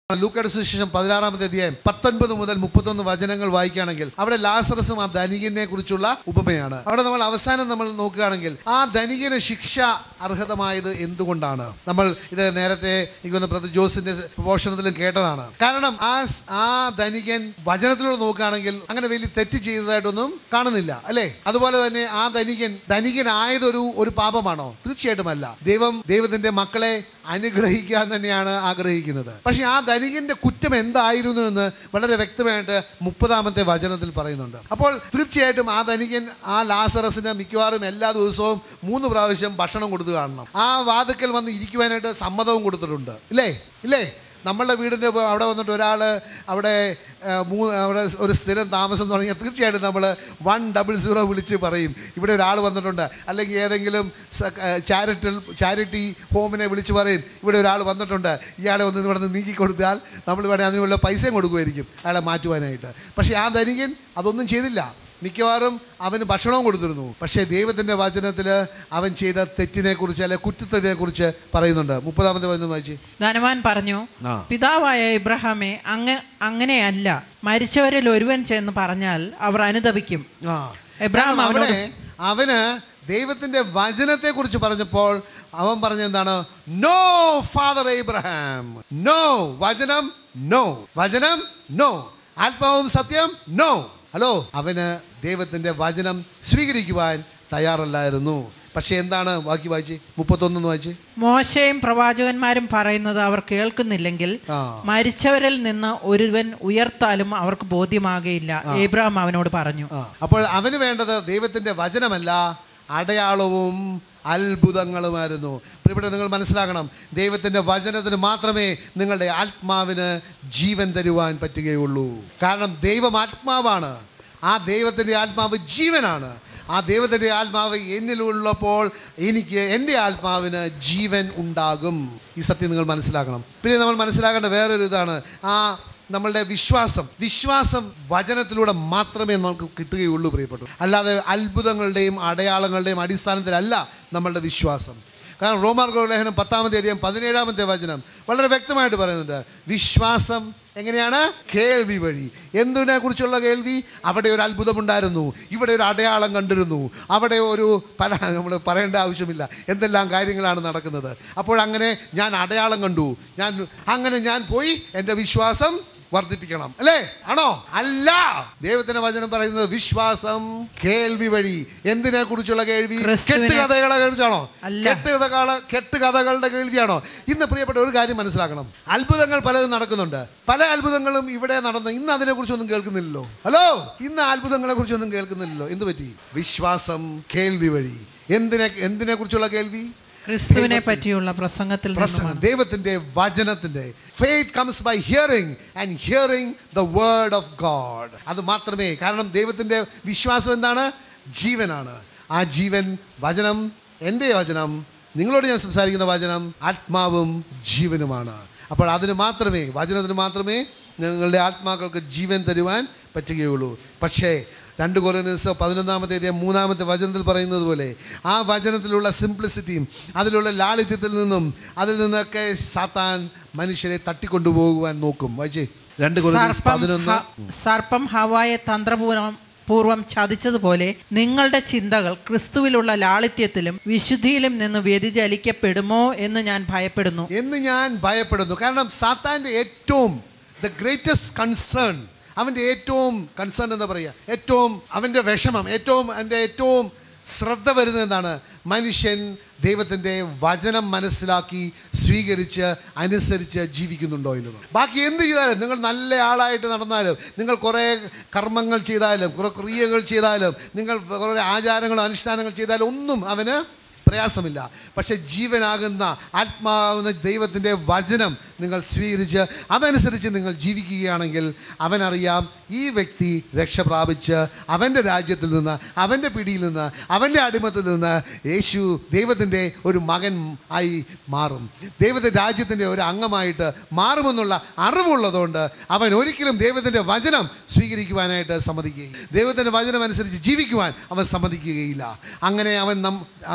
ലൂക്കയുടെ സുവിശേഷം പതിനാറാമത്തെ അധ്യായം പത്തൊൻപത് മുതൽ മുപ്പത്തൊന്ന് വചനങ്ങൾ വായിക്കുകയാണെങ്കിൽ അവിടെ ലാസറസും ആ ധനികനെ കുറിച്ചുള്ള ഉപമയാണ് അവിടെ നമ്മൾ അവസാനം നമ്മൾ നോക്കുകയാണെങ്കിൽ ആ ധനികന് ശിക്ഷ അർഹതമായത് എന്തുകൊണ്ടാണ് നമ്മൾ ഇത് നേരത്തെ എനിക്ക് തോന്നുന്നു പ്രതി ജോസിന്റെ പ്രഭാഷണത്തിലും കേട്ടതാണ് കാരണം ആ സ്- ആ ധനികൻ വചനത്തിലൂടെ നോക്കുകയാണെങ്കിൽ അങ്ങനെ വലിയ തെറ്റ് ചെയ്തതായിട്ടൊന്നും കാണുന്നില്ല അല്ലേ അതുപോലെ തന്നെ ആ ധനികൻ ധനികനായതൊരു ഒരു പാപമാണോ തീർച്ചയായിട്ടും അല്ല ദൈവം ദൈവത്തിന്റെ മക്കളെ അനുഗ്രഹിക്കാൻ തന്നെയാണ് ആഗ്രഹിക്കുന്നത് പക്ഷെ ആ ധനികന്റെ കുറ്റം എന്തായിരുന്നു എന്ന് വളരെ വ്യക്തമായിട്ട് മുപ്പതാമത്തെ വചനത്തിൽ പറയുന്നുണ്ട് അപ്പോൾ തീർച്ചയായിട്ടും ആ ധനികൻ ആ ലാസറസിന് മിക്കവാറും എല്ലാ ദിവസവും മൂന്ന് പ്രാവശ്യം ഭക്ഷണം കൊടുത്തു കാണണം ആ വാതുക്കൽ വന്ന് ഇരിക്കുവാനായിട്ട് സമ്മതവും കൊടുത്തിട്ടുണ്ട് ഇല്ലേ ഇല്ലേ നമ്മളുടെ വീടിൻ്റെ ഇപ്പൊ അവിടെ വന്നിട്ട് ഒരാൾ അവിടെ ആ, മൂ അവിടെ ഒരു സ്ഥിരം താമസം തുടങ്ങിയാൽ തീർച്ചയായിട്ടും നമ്മൾ വൺ ഡബിൾ സീറോ വിളിച്ച് പറയും ഇവിടെ ഒരാൾ വന്നിട്ടുണ്ട് അല്ലെങ്കിൽ ഏതെങ്കിലും ചാരിറ്റൽ ചാരിറ്റി ഹോമിനെ വിളിച്ച് പറയും ഇവിടെ ഒരാൾ വന്നിട്ടുണ്ട് ഇയാളെ ഒന്ന് ഇവിടെ നിന്ന് നീക്കി കൊടുത്താൽ നമ്മൾ വേണേൽ അതിനുള്ള പൈസയും കൊടുക്കുമായിരിക്കും അയാളെ മാറ്റുവാനായിട്ട് പക്ഷേ ആ ധനികൻ അതൊന്നും ചെയ്തില്ല മിക്കവാറും അവന് ഭക്ഷണവും കൊടുത്തിരുന്നു പക്ഷേ ദൈവത്തിൻ്റെ വചനത്തിൽ അവൻ ചെയ്ത തെറ്റിനെ കുറിച്ച് അല്ലെ കുറ്റത്തിനെ കുറിച്ച് പറയുന്നുണ്ട് മുപ്പതാമത്തെ വചനം വായിച്ച് ധനവാൻ പറഞ്ഞു ആ. പിതാവായ ഇബ്രഹാമെ അങ്ങ് അങ്ങനെയല്ല മരിച്ചവരിൽ ഒരുവൻ ചെന്ന് പറഞ്ഞാൽ അവർ അനുദപിക്കും ആ എബ്രഹാം കാരണം അവനോട് അവിടെ അവന് ദൈവത്തിന്റെ വചനത്തെ കുറിച്ച് പറഞ്ഞപ്പോൾ അവൻ പറഞ്ഞ എന്താണ് നോ ഫാദർ എബ്രഹാം നോ വചനം നോ വചനം നോ ആത്മാവും സത്യം നോ ഹലോ അവന് ദൈവത്തിന്റെ വചനം സ്വീകരിക്കുവാൻ തയ്യാറല്ലായിരുന്നു പക്ഷെ എന്താണ് ബാക്കി വായിച്ച് മുപ്പത്തൊന്നെന്ന് വായിച്ച് മോശയും പ്രവാചകന്മാരും പറയുന്നത് അവർ കേൾക്കുന്നില്ലെങ്കിൽ ആ മരിച്ചവരിൽ നിന്ന് ഒരുവൻ ഉയർത്താലും അവർക്ക് ബോധ്യമാകയില്ല ഏബ്രഹാം അവനോട് പറഞ്ഞു ആ, അപ്പോൾ അവന് വേണ്ടത് ദൈവത്തിന്റെ വചനമല്ല അടയാളവും അത്ഭുതങ്ങളുമായിരുന്നു ഇവിടെ നിങ്ങൾ മനസ്സിലാക്കണം ദൈവത്തിന്റെ വചനത്തിന് മാത്രമേ നിങ്ങളുടെ ആത്മാവിന് ജീവൻ തരുവാൻ പറ്റുകയുള്ളൂ കാരണം ദൈവം ആത്മാവാണ് ആ ദൈവത്തിന്റെ ആത്മാവ് ജീവനാണ് ആ ദൈവത്തിന്റെ ആത്മാവ് എന്നിലുള്ളപ്പോൾ എനിക്ക് എൻ്റെ ആത്മാവിന് ജീവൻ ഉണ്ടാകും ഈ സത്യം നിങ്ങൾ മനസ്സിലാക്കണം പിന്നെ നമ്മൾ മനസ്സിലാക്കേണ്ട വേറൊരു ഇതാണ് ആ നമ്മളുടെ വിശ്വാസം വിശ്വാസം വചനത്തിലൂടെ മാത്രമേ നമുക്ക് കിട്ടുകയുള്ളൂ പ്രിയപ്പെട്ടു അല്ലാതെ അത്ഭുതങ്ങളുടെയും അടയാളങ്ങളുടെയും അടിസ്ഥാനത്തിലല്ല നമ്മളുടെ വിശ്വാസം കാരണം റോമാർഗോ ലേഖനം പത്താമത്തെ അധികം പതിനേഴാമത്തെ വചനം വളരെ വ്യക്തമായിട്ട് പറയുന്നുണ്ട് വിശ്വാസം എങ്ങനെയാണ് കേൾവി വഴി എന്തിനെ കുറിച്ചുള്ള കേൾവി അവിടെ ഒരു അത്ഭുതമുണ്ടായിരുന്നു ഇവിടെ ഒരു അടയാളം കണ്ടിരുന്നു അവിടെ ഒരു പല നമ്മൾ പറയേണ്ട ആവശ്യമില്ല എന്തെല്ലാം കാര്യങ്ങളാണ് നടക്കുന്നത് അപ്പോൾ അങ്ങനെ ഞാൻ അടയാളം കണ്ടു ഞാൻ അങ്ങനെ ഞാൻ പോയി എൻ്റെ വിശ്വാസം വർദ്ധിപ്പിക്കണം അല്ലേ ആണോ അല്ല ദൈവത്തിന്റെ വചനം പറയുന്നത് വിശ്വാസം കേൾവി വഴി എന്തിനെ കുറിച്ചുള്ള കേൾവി ക്രിസ്തുവിനെ- കെട്ടുകഥകളെ കുറിച്ചാണോ അല്ല. കെട്ടുകഥകളെ കെട്ടുകഥകളുടെ കേൾവിയാണോ ഇന്ന് പ്രിയപ്പെട്ട ഒരു കാര്യം മനസ്സിലാക്കണം അത്ഭുതങ്ങൾ പലതും നടക്കുന്നുണ്ട് പല അത്ഭുതങ്ങളും ഇവിടെ നടന്ന് ഇന്ന് അതിനെ കുറിച്ചൊന്നും കേൾക്കുന്നില്ലല്ലോ ഹലോ ഇന്ന് അത്ഭുതങ്ങളെ കുറിച്ചൊന്നും കേൾക്കുന്നില്ലല്ലോ എന്ത് പറ്റി വിശ്വാസം കേൾവി വഴി എന്തിനെ എന്തിനെ കുറിച്ചുള്ള കേൾവി ക്രിസ്തുവിനെ പറ്റിയുള്ള പ്രസംഗത്തിൽ പ്രസംഗം നിന്നുമാണ് ദൈവത്തിന്റെ വചനത്തിന്റെ faith comes by hearing and hearing the word of God അത് മാത്രമേ കാരണം ദൈവത്തിന്റെ വിശ്വാസം എന്താണ് ജീവനാണ് ആ ജീവൻ വചനം എൻ്റെ വചനം നിങ്ങളോട് ഞാൻ സംസാരിക്കുന്ന വചനം ആത്മാവും ജീവനുമാണ് അപ്പോൾ അതിന് മാത്രമേ വചനത്തിന് മാത്രമേ നിങ്ങളുടെ ആത്മാക്കൾക്ക് ജീവൻ തരുവാൻ പറ്റുകയുള്ളൂ പക്ഷേ രണ്ട് കുറേ ദിവസം പതിനൊന്നാമത്തെ അധ്യായം മൂന്നാമത്തെ വചനത്തിൽ പറയുന്നത് പോലെ ആ വചനത്തിലുള്ള സിംപ്ലിസിറ്റിയും അതിലുള്ള ലാളിത്യത്തിൽ നിന്നും അതിൽ നിന്നൊക്കെ സാത്താൻ മനുഷ്യരെ തട്ടിക്കൊണ്ടുപോകുവാൻ നോക്കും വായിച്ചേ രണ്ട് കുറേ സർപ്പം പതിനൊന്ന് ഹ- സർപ്പം ഹവായെ തന്ത്രപൂർവം പൂർവം ചതിച്ചതുപോലെ നിങ്ങളുടെ ചിന്തകൾ ക്രിസ്തുവിലുള്ള ലാളിത്യത്തിലും വിശുദ്ധിയിലും നിന്ന് വ്യതിചലിക്കപ്പെടുമോ എന്ന് ഞാൻ ഭയപ്പെടുന്നു എന്ന് ഞാൻ ഭയപ്പെടുന്നു കാരണം സാത്താൻ്റെ ഏറ്റവും ദ ഗ്രേറ്റസ്റ്റ് കൺസേൺ അവൻ്റെ ഏറ്റവും കൺസേൺ എന്താ പറയുക ഏറ്റവും അവൻ്റെ വിഷമം ഏറ്റവും അവൻ്റെ ഏറ്റവും ശ്രദ്ധ വരുന്നത് എന്താണ് മനുഷ്യൻ ദൈവത്തിൻ്റെ വചനം മനസ്സിലാക്കി സ്വീകരിച്ച് അനുസരിച്ച് ജീവിക്കുന്നുണ്ടോ എന്നത് ബാക്കി എന്ത് ചെയ്താലും നിങ്ങൾ നല്ല ആളായിട്ട് നടന്നാലും നിങ്ങൾ കുറേ കർമ്മങ്ങൾ ചെയ്താലും കുറേ ക്രിയകൾ ചെയ്താലും നിങ്ങൾ കുറേ ആചാരങ്ങളോ അനുഷ്ഠാനങ്ങൾ ചെയ്താലും ഒന്നും അവന് പ്രയാസമില്ല പക്ഷെ ജീവനാകുന്ന ആത്മാവുന്ന ദൈവത്തിൻ്റെ വചനം നിങ്ങൾ സ്വീകരിച്ച് അതനുസരിച്ച് നിങ്ങൾ ജീവിക്കുകയാണെങ്കിൽ അവനറിയാം ഈ വ്യക്തി രക്ഷ പ്രാപിച്ച് അവൻ്റെ രാജ്യത്തിൽ നിന്ന് അവൻ്റെ പിടിയിൽ നിന്ന് അവൻ്റെ അടിമത്തിൽ നിന്ന് യേശു ദൈവത്തിൻ്റെ ഒരു മകൻ ആയി മാറും ദൈവത്തിൻ്റെ രാജ്യത്തിൻ്റെ ഒരു അംഗമായിട്ട് മാറുമെന്നുള്ള അറിവുള്ളതുകൊണ്ട് അവൻ ഒരിക്കലും ദൈവത്തിൻ്റെ വചനം സ്വീകരിക്കുവാനായിട്ട് സമ്മതിക്കുകയില്ല ദൈവത്തിൻ്റെ വചനം അനുസരിച്ച് ജീവിക്കുവാൻ അവൻ സമ്മതിക്കുകയില്ല അങ്ങനെ അവൻ നം അവൻ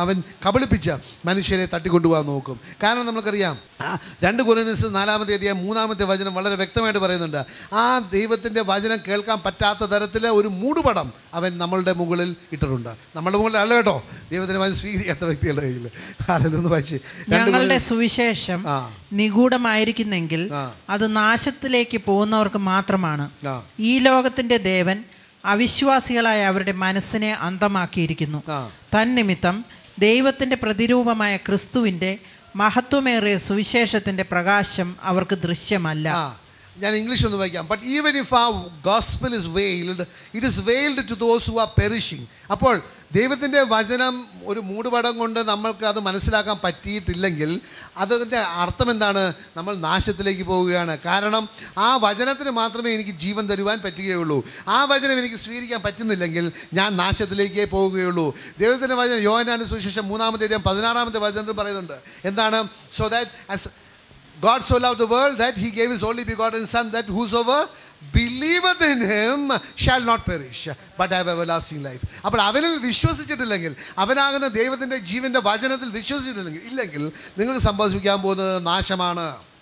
കബളിപ്പിച്ച് മനുഷ്യരെ തട്ടിക്കൊണ്ടുപോകാൻ നോക്കും കാരണം നമുക്കറിയാം ആ രണ്ട് കുറിയസ് നാലാമത്തെ അധ്യായം മൂന്നാമത്തെ വചനം വളരെ വ്യക്തമായിട്ട് പറയുന്നുണ്ട് ആ ദൈവത്തിൻ്റെ വചനം കേൾക്കാൻ പറ്റാത്ത തരത്തിൽ ഒരു മൂടുപടം അവൻ നമ്മളുടെ മുകളിൽ ഇട്ടിട്ടുണ്ട് നമ്മളുടെ മുകളിൽ അല്ല കേട്ടോ ദൈവത്തിൻ്റെ വചനം സ്വീകരിക്കാത്ത വ്യക്തികളുടെ കയ്യിൽ ആരെല്ലാം വായിച്ച് രണ്ട് ഞങ്ങളുടെ കൊരിന്ത്യസ് സുവിശേഷം ആ. നിഗൂഢമായിരിക്കുന്നെങ്കിൽ ആ. അത് നാശത്തിലേക്ക് പോകുന്നവർക്ക് മാത്രമാണ് ആ ഈ ലോകത്തിന്റെ ദേവൻ അവിശ്വാസികളായ അവരുടെ മനസ്സിനെ അന്തമാക്കിയിരിക്കുന്നു ആ തന്നിമിത്തം ദൈവത്തിന്റെ പ്രതിരൂപമായ ക്രിസ്തുവിന്റെ മഹത്വമേറിയ സുവിശേഷത്തിന്റെ പ്രകാശം അവർക്ക് ദൃശ്യമല്ല ആ ഞാൻ ഇംഗ്ലീഷ് ഒന്ന് വായിക്കാം but even if our gospel is veiled it is veiled to those who are perishing അപ്പോൾ ദൈവത്തിൻ്റെ വചനം ഒരു മൂടുപടം കൊണ്ട് നമ്മൾക്ക് അത് മനസ്സിലാക്കാൻ പറ്റിയിട്ടില്ലെങ്കിൽ അതിൻ്റെ അർത്ഥം എന്താണ് നമ്മൾ നാശത്തിലേക്ക് പോവുകയാണ് കാരണം ആ വചനത്തിന് മാത്രമേ എനിക്ക് ജീവൻ തരുവാൻ പറ്റുകയുള്ളൂ ആ വചനം എനിക്ക് സ്വീകരിക്കാൻ പറ്റുന്നില്ലെങ്കിൽ ഞാൻ നാശത്തിലേക്കേ പോവുകയുള്ളൂ ദൈവത്തിൻ്റെ വചനം യോഹനാനു സുവിശേഷം മൂന്നാമത്തെ അധ്യായം പതിനാറാമത്തെ വചനത്തിൽ പറയുന്നുണ്ട് എന്താണ് so that as God so loved the world that he gave his only begotten Son, that whosoever believeth in him shall not perish, but have everlasting life. അപ്പോൾ അവനിൽ വിശ്വസിച്ചിട്ടില്ലെങ്കിൽ അവനാകുന്ന ദൈവത്തിൻ്റെ ജീവൻ്റെ വചനത്തിൽ വിശ്വസിച്ചിട്ടില്ലെങ്കിൽ ഇല്ലെങ്കിൽ നിങ്ങൾക്ക് സംഭവിക്കാൻ പോകുന്നത് നാശമാണ്